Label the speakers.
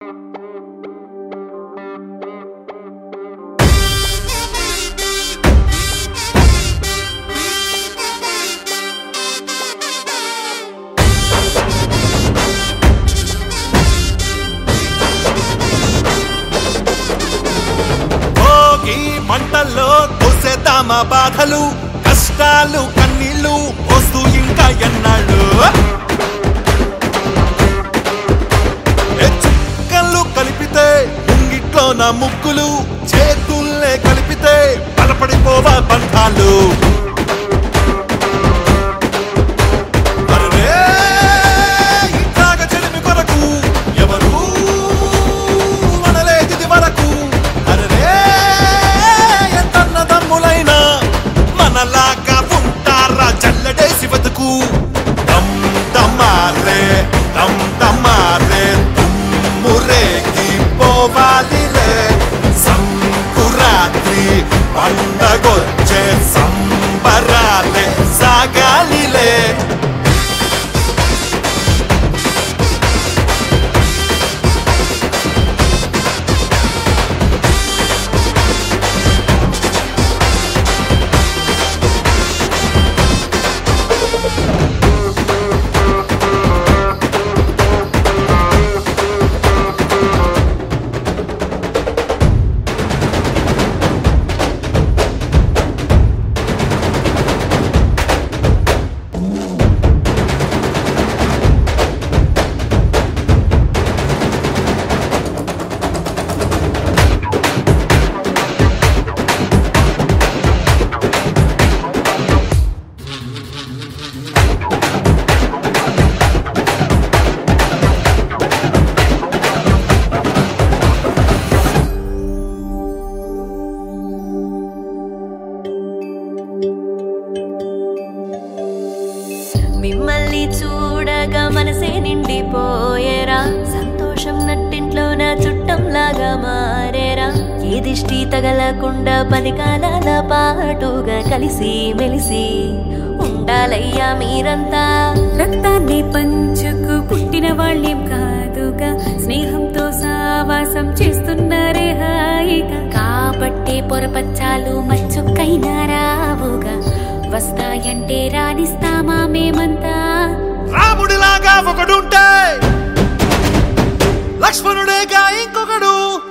Speaker 1: భోగి మంటల్లో తోసేద్దామా బాధలు కష్టాలు కన్నీళ్లు వస్తూ ఇంకా ఎన్నాళ్ళు ఏ చుక్కలు కలిపితే ముంగిట్లో నా ముక్కులు చేతుల్లే కలిపితే బలపడిపోవా బంధాలు అరే ఇట్లాగ చెలిమి కొరకు ఎవరు మనలేదిది వరకు అరే ఎంతన్న దమ్ములైనా మనలాగా ఉంటారా జల్లడేసి బతుకు దమ్ దమ్మారే దమ్ దమ్మారే తుమ్మురేగి పోవాలిలే సంకురాత్రి పండగొచ్చే సంబరాలే సాగాలిలే
Speaker 2: మిమ్మల్ని చూడగా మనసే నిండిపోయేరా సంతోషం నట్టింట్లో నా చుట్టంలాగా మారేరా ఏ దిష్టి తగలకుండా పది కాలాల పాటుగా కలిసి మెలిసి ఉండాలయ్యా మీరంతా
Speaker 3: రక్తాన్ని పంచుకు పుట్టిన వాళ్ళేం కాదుగా స్నేహంతో సావాసం చేస్తున్నారే హాయిగా కాబట్టే పొరపచ్చాలు మచ్చుకైనా రావుగా వస్తాయంటే రాణిస్తామా మేమంతా
Speaker 1: రాముడిలాగా ఒకడుంటే లక్ష్మణుడేగా ఇంకొకడు